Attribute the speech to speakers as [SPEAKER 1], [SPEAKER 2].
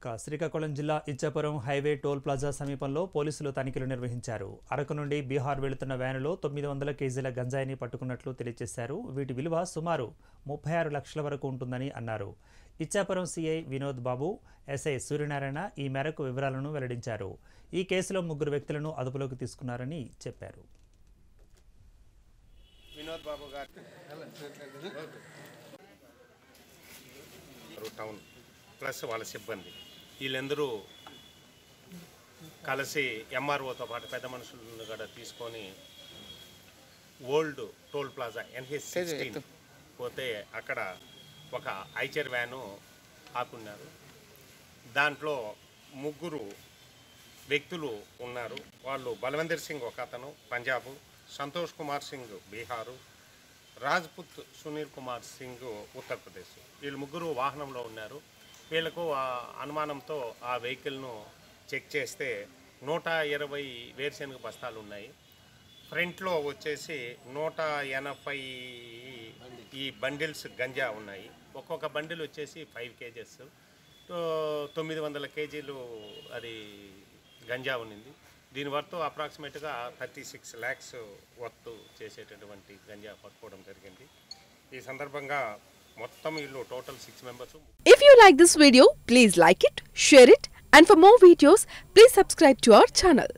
[SPEAKER 1] ఇక శ్రీకాకుళం జిల్లా Ichchapuram highway toll plaza సమీపంలో పోలీసులు తనిఖీలు నిర్వహించారు అరకు నుండి బీహార్ వెళుతున్న వ్యానులో తొమ్మిది వందల కేజీల గంజాయిని పట్టుకున్నట్లు తెలియజేశారు వీటి విలువ సుమారు ముప్పై ఆరు లక్షల వరకు ఉంటుందని అన్నారు ఇచ్చాపురం సిఐ వినోద్ బాబు ఎస్ఐ సూర్యనారాయణ ఈ మేరకు వివరాలను వెల్లడించారు ఈ కేసులో ముగ్గురు వ్యక్తులను అదుపులోకి తీసుకున్నారని చెప్పారు
[SPEAKER 2] వినోద్ బాబు గారు టౌన్ ప్లస్ వాళ్ళ సిబ్బంది వీళ్ళందరూ కలిసి ఎంఆర్ఓతో పాటు పెద్ద మనుషులను కూడా తీసుకొని old toll plaza NH sixteen పోతే అక్కడ ఒక ఐచర్ వ్యాను ఆకున్నారు దాంట్లో ముగ్గురు వ్యక్తులు ఉన్నారు వాళ్ళు బలవందర్ సింగ్ ఒక అతను పంజాబ్ సంతోష్ కుమార్ సింగ్ బీహారు రాజ్పుత్ సునీల్ కుమార్ సింగ్ ఉత్తరప్రదేశ్ వీళ్ళు ముగ్గురు వాహనంలో ఉన్నారు వీళ్ళకు ఆ అనుమానంతో ఆ వెహికల్ను చెక్ చేస్తే నూట ఇరవై వేరుశనగ బస్తాలు ఉన్నాయి ఫ్రంట్లో వచ్చేసి నూట ఎనభై ఈ బండిల్స్ గంజా ఉన్నాయి ఒక్కొక్క బండిల్ వచ్చేసి ఫైవ్ కేజెస్ తొమ్మిది వందల కేజీలు అది గంజా ఉన్నింది దీని వర్త్ అప్రాక్సిమేట్గా థర్టీ సిక్స్ ల్యాక్స్ వర్త్ చేసేటటువంటి గంజా పట్టుకోవడం జరిగింది ఈ సందర్భంగా మొత్తం వీళ్ళు total six members
[SPEAKER 3] If you like this video, please like it, share it, and for more videos, please subscribe to our channel.